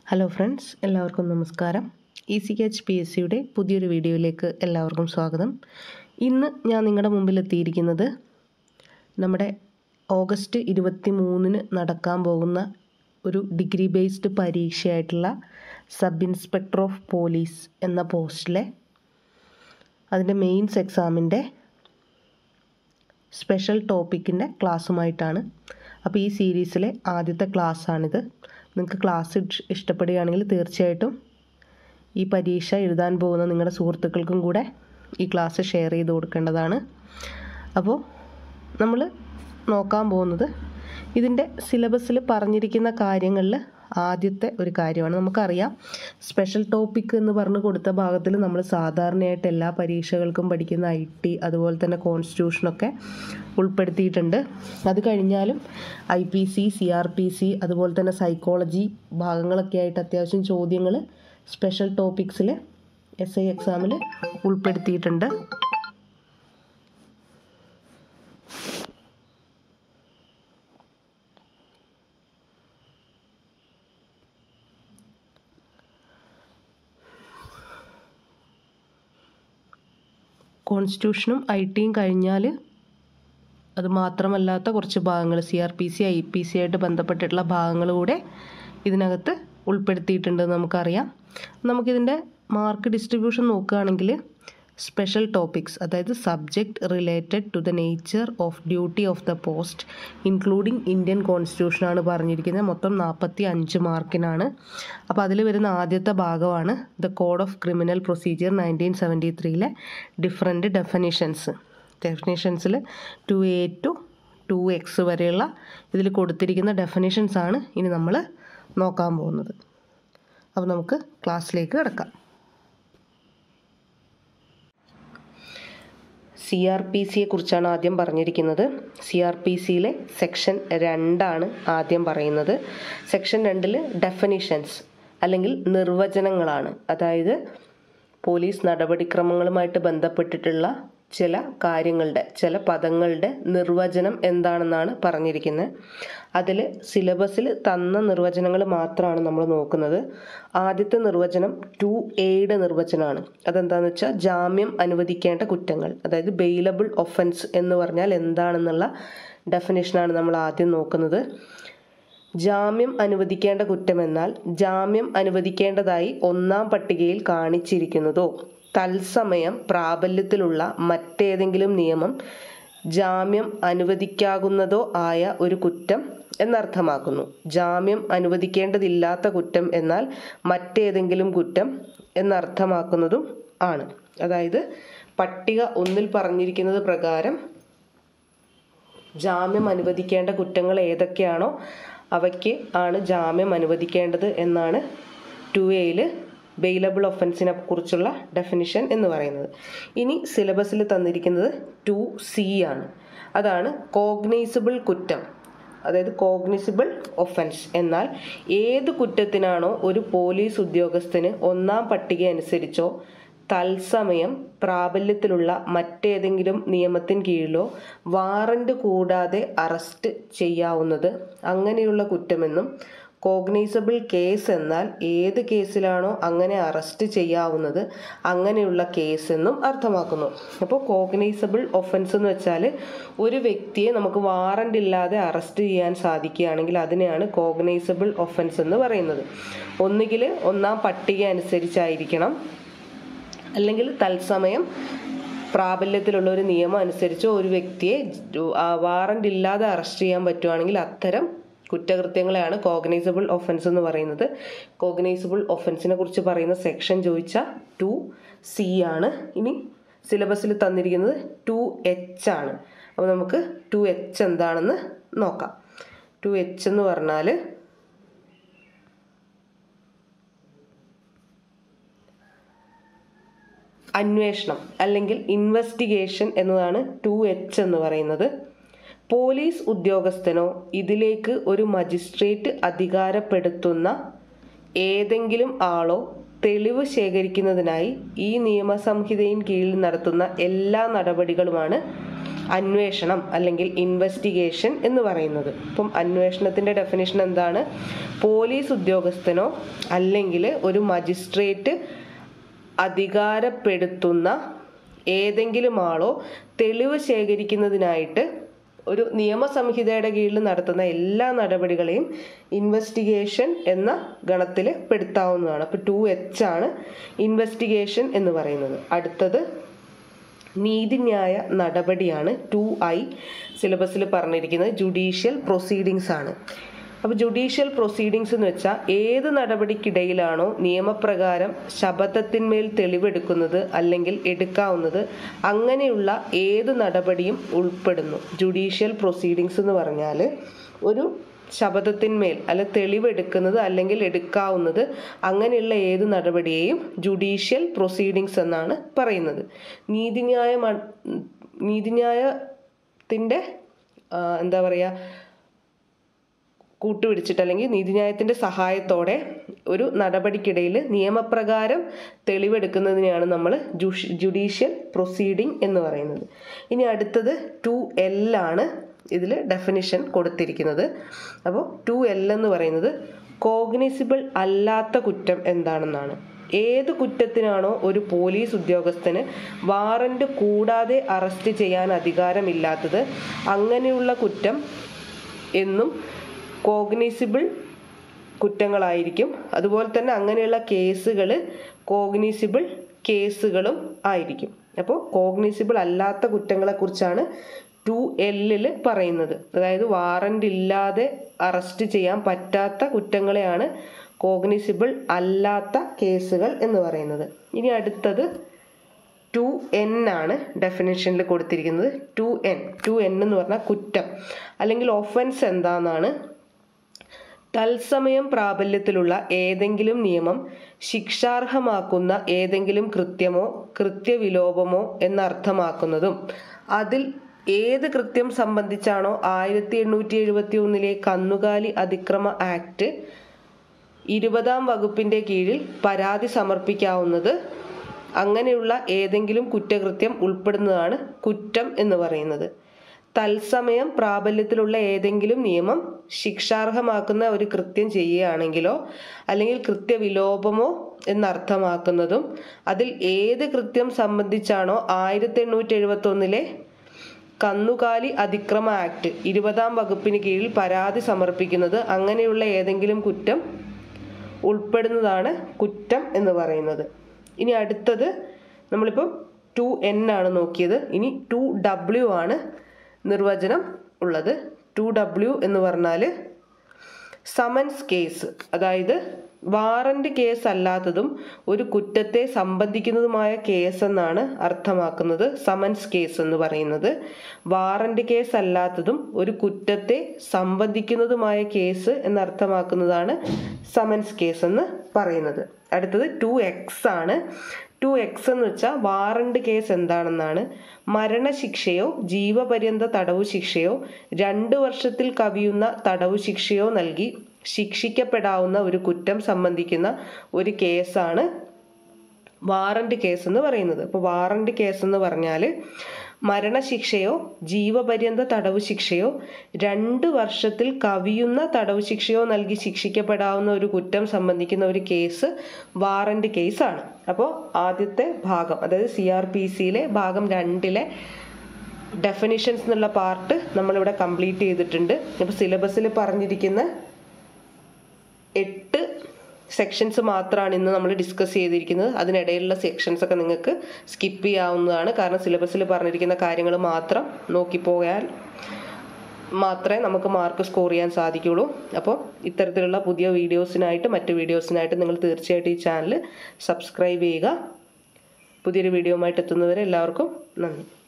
hello friends എല്ലാവർക്കും നമസ്കാരം E C H P S സിയുടെ പുതിയൊരു വീഡിയോയിലേക്ക് എല്ലാവർക്കും സ്വാഗതം ഇന്ന് ഞാൻ നിങ്ങളുടെ മുമ്പിൽ എത്തിയിരിക്കുന്നത് നമ്മുടെ ഓഗസ്റ്റ് ഇരുപത്തി മൂന്നിന് നടക്കാൻ പോകുന്ന ഒരു ഡിഗ്രി ബേസ്ഡ് പരീക്ഷയായിട്ടുള്ള സബ് ഇൻസ്പെക്ടർ ഓഫ് പോലീസ് എന്ന പോസ്റ്റിലെ അതിൻ്റെ മെയിൻസ് എക്സാമിൻ്റെ സ്പെഷ്യൽ ടോപ്പിക്കിൻ്റെ ക്ലാസ്സുമായിട്ടാണ് അപ്പോൾ ഈ സീരീസിലെ ആദ്യത്തെ ക്ലാസ്സാണിത് നിങ്ങൾക്ക് ക്ലാസ് ഇഷ്- ഇഷ്ടപ്പെടുകയാണെങ്കിൽ തീർച്ചയായിട്ടും ഈ പരീക്ഷ എഴുതാൻ പോകുന്ന നിങ്ങളുടെ സുഹൃത്തുക്കൾക്കും കൂടെ ഈ ക്ലാസ് ഷെയർ ചെയ്ത് കൊടുക്കേണ്ടതാണ് അപ്പോൾ നമ്മൾ നോക്കാൻ പോകുന്നത് ഇതിൻ്റെ സിലബസിൽ പറഞ്ഞിരിക്കുന്ന കാര്യങ്ങളിൽ ആദ്യത്തെ ഒരു കാര്യമാണ് നമുക്കറിയാം സ്പെഷ്യൽ ടോപ്പിക് എന്ന് പറഞ്ഞ് കൊടുത്ത ഭാഗത്തിൽ നമ്മൾ സാധാരണയായിട്ട് എല്ലാ പരീക്ഷകൾക്കും പഠിക്കുന്ന ഐ ടി അതുപോലെ തന്നെ കോൺസ്റ്റിറ്റ്യൂഷനൊക്കെ ഉൾപ്പെടുത്തിയിട്ടുണ്ട് അത് കഴിഞ്ഞാലും I P C C R P C അതുപോലെ തന്നെ സൈക്കോളജി ഭാഗങ്ങളൊക്കെ ആയിട്ട് അത്യാവശ്യം ചോദ്യങ്ങൾ സ്പെഷ്യൽ ടോപ്പിക്സിൽ എസ് ഐ എക്സാമിൽ ഉൾപ്പെടുത്തിയിട്ടുണ്ട് കോൺസ്റ്റിറ്റ്യൂഷനും ഐ ടിയും കഴിഞ്ഞാൽ അത് മാത്രമല്ലാത്ത കുറച്ച് ഭാഗങ്ങൾ C R P C I P C ആയിട്ട് ബന്ധപ്പെട്ടിട്ടുള്ള ഭാഗങ്ങൾ കൂടെ ഇതിനകത്ത് ഉൾപ്പെടുത്തിയിട്ടുണ്ടെന്ന് നമുക്കറിയാം നമുക്കിതിൻ്റെ മാർക്ക് ഡിസ്ട്രിബ്യൂഷൻ നോക്കുകയാണെങ്കിൽ സ്പെഷ്യൽ ടോപ്പിക്സ് അതായത് subject related to the nature of duty of the post including Indian കോൺസ്റ്റിറ്റ്യൂഷനാണ് പറഞ്ഞിരിക്കുന്നത് മൊത്തം നാൽപ്പത്തി അഞ്ച് മാർക്കിനാണ് അപ്പോൾ അതിൽ വരുന്ന ആദ്യത്തെ ഭാഗമാണ് the code of criminal procedure nineteen seventy ത്രീയിലെ ഡിഫറെൻറ്റ് ഡെഫിനിഷൻസ് ഡെഫിനേഷൻസിൽ two A to two X വരെയുള്ള ഇതിൽ കൊടുത്തിരിക്കുന്ന ഡെഫിനേഷൻസ് ആണ് ഇനി നമ്മൾ നോക്കാൻ പോകുന്നത് അപ്പോൾ നമുക്ക് ക്ലാസ്സിലേക്ക് കിടക്കാം സി ആർ പി സിയെ കുറിച്ചാണ് ആദ്യം പറഞ്ഞിരിക്കുന്നത് സി ആർ പി സിയിലെ സെക്ഷൻ രണ്ടാണ് ആദ്യം പറയുന്നത് സെക്ഷൻ രണ്ടിൽ ഡെഫിനിഷൻസ് അല്ലെങ്കിൽ നിർവചനങ്ങളാണ് അതായത് പോലീസ് നടപടിക്രമങ്ങളുമായിട്ട് ബന്ധപ്പെട്ടിട്ടുള്ള ചില കാര്യങ്ങളുടെ ചില പദങ്ങളുടെ നിർവചനം എന്താണെന്നാണ് പറഞ്ഞിരിക്കുന്നത് അതിൽ സിലബസിൽ തന്ന നിർവചനങ്ങൾ മാത്രമാണ് നമ്മൾ നോക്കുന്നത് ആദ്യത്തെ നിർവചനം ടു എയുടെ നിർവചനമാണ് അതെന്താണെന്ന് വെച്ചാൽ ജാമ്യം അനുവദിക്കേണ്ട കുറ്റങ്ങൾ അതായത് ബെയിലബിൾ ഒഫൻസ് എന്ന് പറഞ്ഞാൽ എന്താണെന്നുള്ള ഡെഫിനേഷനാണ് നമ്മൾ ആദ്യം നോക്കുന്നത് ജാമ്യം അനുവദിക്കേണ്ട കുറ്റമെന്നാൽ ജാമ്യം അനുവദിക്കേണ്ടതായി ഒന്നാം പട്ടികയിൽ കാണിച്ചിരിക്കുന്നതോ തത്സമയം പ്രാബല്യത്തിലുള്ള മറ്റേതെങ്കിലും നിയമം ജാമ്യം അനുവദിക്കാകുന്നതോ ആയ ഒരു കുറ്റം എന്നർത്ഥമാക്കുന്നു ജാമ്യം അനുവദിക്കേണ്ടതില്ലാത്ത കുറ്റം എന്നാൽ മറ്റേതെങ്കിലും കുറ്റം എന്നർത്ഥമാക്കുന്നതും ആണ് അതായത് പട്ടിക ഒന്നിൽ പറഞ്ഞിരിക്കുന്നത് പ്രകാരം ജാമ്യം അനുവദിക്കേണ്ട കുറ്റങ്ങൾ ഏതൊക്കെയാണോ അവയ്ക്ക് ആണ് ജാമ്യം അനുവദിക്കേണ്ടത് എന്നാണ് ടു എയിൽ ബെയിലബിൾ ഒഫൻസിനെ കുറിച്ചുള്ള ഡെഫിനിഷൻ എന്ന് പറയുന്നത് ഇനി സിലബസിൽ തന്നിരിക്കുന്നത് ടു സി ആണ് അതാണ് കോഗ്നൈസിബിൾ കുറ്റം അതായത് കോഗ്നിസിബിൾ ഒഫൻസ് എന്നാൽ ഏത് കുറ്റത്തിനാണോ ഒരു പോലീസ് ഉദ്യോഗസ്ഥന് ഒന്നാം പട്ടിക അനുസരിച്ചോ തത്സമയം പ്രാബല്യത്തിലുള്ള മറ്റേതെങ്കിലും നിയമത്തിന് കീഴിലോ വാറന്റ് കൂടാതെ അറസ്റ്റ് ചെയ്യാവുന്നത് അങ്ങനെയുള്ള കുറ്റമെന്നും കോഗ്നൈസബിൾ കേസ് എന്നാൽ ഏത് കേസിലാണോ അങ്ങനെ അറസ്റ്റ് ചെയ്യാവുന്നത് അങ്ങനെയുള്ള കേസ് എന്നും അർത്ഥമാക്കുന്നു അപ്പോൾ കോഗ്നൈസബിൾ ഒഫൻസ് എന്ന് വെച്ചാൽ ഒരു വ്യക്തിയെ നമുക്ക് വാറന്റ് ഇല്ലാതെ അറസ്റ്റ് ചെയ്യാൻ സാധിക്കുകയാണെങ്കിൽ അതിനെയാണ് കോഗ്നൈസബിൾ ഒഫൻസ് എന്ന് പറയുന്നത് ഒന്നുകിൽ ഒന്നാം പട്ടിക അനുസരിച്ചായിരിക്കണം അല്ലെങ്കിൽ തത്സമയം പ്രാബല്യത്തിലുള്ള ഒരു നിയമം അനുസരിച്ച് ഒരു വ്യക്തിയെ വാറന്റ് ഇല്ലാതെ അറസ്റ്റ് ചെയ്യാൻ പറ്റുവാണെങ്കിൽ അത്തരം കുറ്റകൃത്യങ്ങളെയാണ് കോഗ്നൈസബിൾ ഒഫൻസ് എന്ന് പറയുന്നത് കോഗ്നൈസബിൾ ഒഫൻസിനെ കുറിച്ച് പറയുന്ന സെക്ഷൻ ചോദിച്ചാൽ ടു സി ആണ് ഇനി സിലബസിൽ തന്നിരിക്കുന്നത് ടു എച്ച് ആണ് അപ്പോൾ നമുക്ക് ടു എച്ച് എന്താണെന്ന് നോക്കാം ടു എച്ച് എന്ന് പറഞ്ഞാൽ അന്വേഷണം അല്ലെങ്കിൽ ഇൻവെസ്റ്റിഗേഷൻ എന്നതാണ് ടു എച്ച് എന്ന് പറയുന്നത് പോലീസ് ഉദ്യോഗസ്ഥനോ ഇതിലേക്ക് ഒരു മജിസ്ട്രേറ്റ് അധികാരപ്പെടുത്തുന്ന ഏതെങ്കിലും ആളോ തെളിവ് ശേഖരിക്കുന്നതിനായി ഈ നിയമസംഹിതയിൻ കീഴിൽ നടത്തുന്ന എല്ലാ നടപടികളുമാണ് അന്വേഷണം അല്ലെങ്കിൽ ഇൻവെസ്റ്റിഗേഷൻ എന്ന് പറയുന്നത് ഇപ്പം അന്വേഷണത്തിൻ്റെ ഡെഫിനേഷൻ എന്താണ് പോലീസ് ഉദ്യോഗസ്ഥനോ അല്ലെങ്കിൽ ഒരു മജിസ്ട്രേറ്റ് അധികാരപ്പെടുത്തുന്ന ഏതെങ്കിലും ആളോ തെളിവ് ശേഖരിക്കുന്നതിനായിട്ട് ഒരു നിയമസംഹിതയുടെ കീഴിൽ നടത്തുന്ന എല്ലാ നടപടികളെയും ഇൻവെസ്റ്റിഗേഷൻ എന്ന ഗണത്തിൽ പെടുത്താവുന്നതാണ് അപ്പോൾ ടു എച്ച് ആണ് ഇൻവെസ്റ്റിഗേഷൻ എന്ന് പറയുന്നത് അടുത്തത് നീതിന്യായ നടപടിയാണ് ടു ഐ സിലബസിൽ പറഞ്ഞിരിക്കുന്നത് ജുഡീഷ്യൽ പ്രൊസീഡിങ്സ് ആണ് അപ്പോൾ ജുഡീഷ്യൽ പ്രൊസീഡിങ്സ് എന്ന് വെച്ചാൽ ഏത് നടപടിക്കിടയിലാണോ നിയമപ്രകാരം ശബദത്തിന്മേൽ തെളിവെടുക്കുന്നത് അല്ലെങ്കിൽ എടുക്കാവുന്നത് അങ്ങനെയുള്ള ഏത് നടപടിയും ഉൾപ്പെടുന്നു ജുഡീഷ്യൽ പ്രൊസീഡിങ്സ് എന്ന് പറഞ്ഞാൽ ഒരു ശബദത്തിന്മേൽ അല്ല തെളിവെടുക്കുന്നത് അല്ലെങ്കിൽ എടുക്കാവുന്നത് അങ്ങനെയുള്ള ഏത് നടപടിയെയും ജുഡീഷ്യൽ പ്രൊസീഡിങ്സ് എന്നാണ് പറയുന്നത് നീതിന്യായ നീതിന്യായത്തിൻ്റെ എന്താ പറയുക കൂട്ടുപിടിച്ചിട്ട് അല്ലെങ്കിൽ നീതിന്യായത്തിൻ്റെ സഹായത്തോടെ ഒരു നടപടിക്കിടയിൽ നിയമപ്രകാരം തെളിവെടുക്കുന്നതിനെയാണ് നമ്മൾ ജുഡീഷ്യൽ പ്രൊസീഡിംഗ് എന്ന് പറയുന്നത് ഇനി അടുത്തത് ടു എൽ ആണ് ഇതിൽ ഡെഫിനിഷൻ കൊടുത്തിരിക്കുന്നത് അപ്പോൾ ടു എൽ എന്ന് പറയുന്നത് കോഗ്നിസിബിൾ അല്ലാത്ത കുറ്റം എന്താണെന്നാണ് ഏത് കുറ്റത്തിനാണോ ഒരു പോലീസ് ഉദ്യോഗസ്ഥന് വാറന്റ് കൂടാതെ അറസ്റ്റ് ചെയ്യാൻ അധികാരമില്ലാത്തത് അങ്ങനെയുള്ള കുറ്റം എന്നും കോഗ്നിസിബിൾ കുറ്റങ്ങളായിരിക്കും അതുപോലെ തന്നെ അങ്ങനെയുള്ള കേസുകൾ കോഗ്നിസിബിൾ കേസുകളും ആയിരിക്കും അപ്പോൾ കോഗ്നിസിബിൾ അല്ലാത്ത കുറ്റങ്ങളെക്കുറിച്ചാണ് ടു എല്ലിൽ പറയുന്നത് അതായത് വാറന്റ് ഇല്ലാതെ അറസ്റ്റ് ചെയ്യാൻ പറ്റാത്ത കുറ്റങ്ങളെയാണ് കോഗ്നിസിബിൾ അല്ലാത്ത കേസുകൾ എന്ന് പറയുന്നത് ഇനി അടുത്തത് ടു എൻ ആണ് ഡെഫിനേഷനിൽ കൊടുത്തിരിക്കുന്നത് ടു എൻ ടു എൻ എന്ന് പറഞ്ഞാൽ കുറ്റം അല്ലെങ്കിൽ ഒഫൻസ് എന്താണെന്നാണ് തത്സമയം പ്രാബല്യത്തിലുള്ള ഏതെങ്കിലും നിയമം ശിക്ഷാർഹമാക്കുന്ന ഏതെങ്കിലും കൃത്യമോ കൃത്യവിലോപമോ എന്നർത്ഥമാക്കുന്നതും അതിൽ ഏത് കൃത്യം സംബന്ധിച്ചാണോ ആയിരത്തി എണ്ണൂറ്റി എഴുപത്തി ഒന്നിലെ കന്നുകാലി അതിക്രമ ആക്ട് ഇരുപതാം വകുപ്പിന്റെ കീഴിൽ പരാതി സമർപ്പിക്കാവുന്നത് അങ്ങനെയുള്ള ഏതെങ്കിലും കുറ്റകൃത്യം ഉൾപ്പെടുന്നതാണ് കുറ്റം എന്ന് പറയുന്നത് തത്സമയം പ്രാബല്യത്തിലുള്ള ഏതെങ്കിലും നിയമം ശിക്ഷാർഹമാക്കുന്ന ഒരു കൃത്യം ചെയ്യുകയാണെങ്കിലോ അല്ലെങ്കിൽ കൃത്യവിലോപമോ എന്നർത്ഥമാക്കുന്നതും അതിൽ ഏത് കൃത്യം സംബന്ധിച്ചാണോ ആയിരത്തി എണ്ണൂറ്റി എഴുപത്തി ഒന്നിലെ കന്നുകാലി അതിക്രമ ആക്ട് ഇരുപതാം വകുപ്പിന് കീഴിൽ പരാതി സമർപ്പിക്കുന്നത് അങ്ങനെയുള്ള ഏതെങ്കിലും കുറ്റം ഉൾപ്പെടുന്നതാണ് കുറ്റം എന്ന് പറയുന്നത് ഇനി അടുത്തത് നമ്മളിപ്പോൾ ടു എൻ ആണ് നോക്കിയത് ഇനി ടു ഡബ്ല്യു ആണ് നിർവചനം ഉള്ളത് ടു ഡബ്ല്യു എന്ന് പറഞ്ഞാൽ സമൻസ് കേസ് അതായത് വാറന്റ് കേസ് അല്ലാത്തതും ഒരു കുറ്റത്തെ സംബന്ധിക്കുന്നതുമായ കേസ് എന്നാണ് അർത്ഥമാക്കുന്നത് സമൻസ് കേസ് എന്ന് പറയുന്നത് വാറന്റ് കേസ് അല്ലാത്തതും ഒരു കുറ്റത്തെ സംബന്ധിക്കുന്നതുമായ കേസ് എന്നർത്ഥമാക്കുന്നതാണ് സമൻസ് കേസ് എന്ന് പറയുന്നത് അടുത്തത് ടു എക്സ് ആണ് ടു എക്സ് എന്ന് വെച്ചാൽ വാറണ്ട് കേസ് എന്താണെന്നാണ് മരണശിക്ഷയോ ജീവപര്യന്ത തടവു ശിക്ഷയോ രണ്ട് വർഷത്തിൽ കവിയുന്ന തടവു ശിക്ഷയോ നൽകി ശിക്ഷിക്കപ്പെടാവുന്ന ഒരു കുറ്റം സംബന്ധിക്കുന്ന ഒരു കേസാണ് വാറണ്ട് കേസ് എന്ന് പറയുന്നത് അപ്പോൾ വാറണ്ട് കേസ് എന്ന് പറഞ്ഞാൽ മരണശിക്ഷയോ ജീവപര്യന്ത തടവു ശിക്ഷയോ രണ്ട് വർഷത്തിൽ കവിയുന്ന തടവു ശിക്ഷയോ നൽകി ശിക്ഷിക്കപ്പെടാവുന്ന ഒരു കുറ്റം സംബന്ധിക്കുന്ന ഒരു കേസ് വാറന്റ് കേസാണ് അപ്പോൾ ആദ്യത്തെ ഭാഗം അതായത് സി ആർ പി സിയിലെ ഭാഗം രണ്ടിലെ ഡെഫിനിഷൻസ് എന്നുള്ള പാർട്ട് നമ്മളിവിടെ കംപ്ലീറ്റ് ചെയ്തിട്ടുണ്ട് അപ്പോൾ സിലബസിൽ പറഞ്ഞിരിക്കുന്ന എട്ട് സെക്ഷൻസ് മാത്രമാണ് ഇന്ന് നമ്മൾ ഡിസ്കസ് ചെയ്തിരിക്കുന്നത് അതിനിടയിലുള്ള സെക്ഷൻസ് ഒക്കെ നിങ്ങൾക്ക് സ്കിപ്പ് ചെയ്യാവുന്നതാണ് കാരണം സിലബസിൽ പറഞ്ഞിരിക്കുന്ന കാര്യങ്ങൾ മാത്രം നോക്കിപ്പോയാൽ മാത്രമേ നമുക്ക് മാർക്ക് സ്കോർ ചെയ്യാൻ സാധിക്കുകയുള്ളൂ അപ്പോൾ ഇത്തരത്തിലുള്ള പുതിയ വീഡിയോസിനായിട്ട് മറ്റ് വീഡിയോസിനായിട്ട് നിങ്ങൾ തീർച്ചയായിട്ടും ഈ ചാനൽ സബ്സ്ക്രൈബ് ചെയ്യുക പുതിയൊരു വീഡിയോയുമായിട്ട് എത്തുന്നവരെ എല്ലാവർക്കും നന്ദി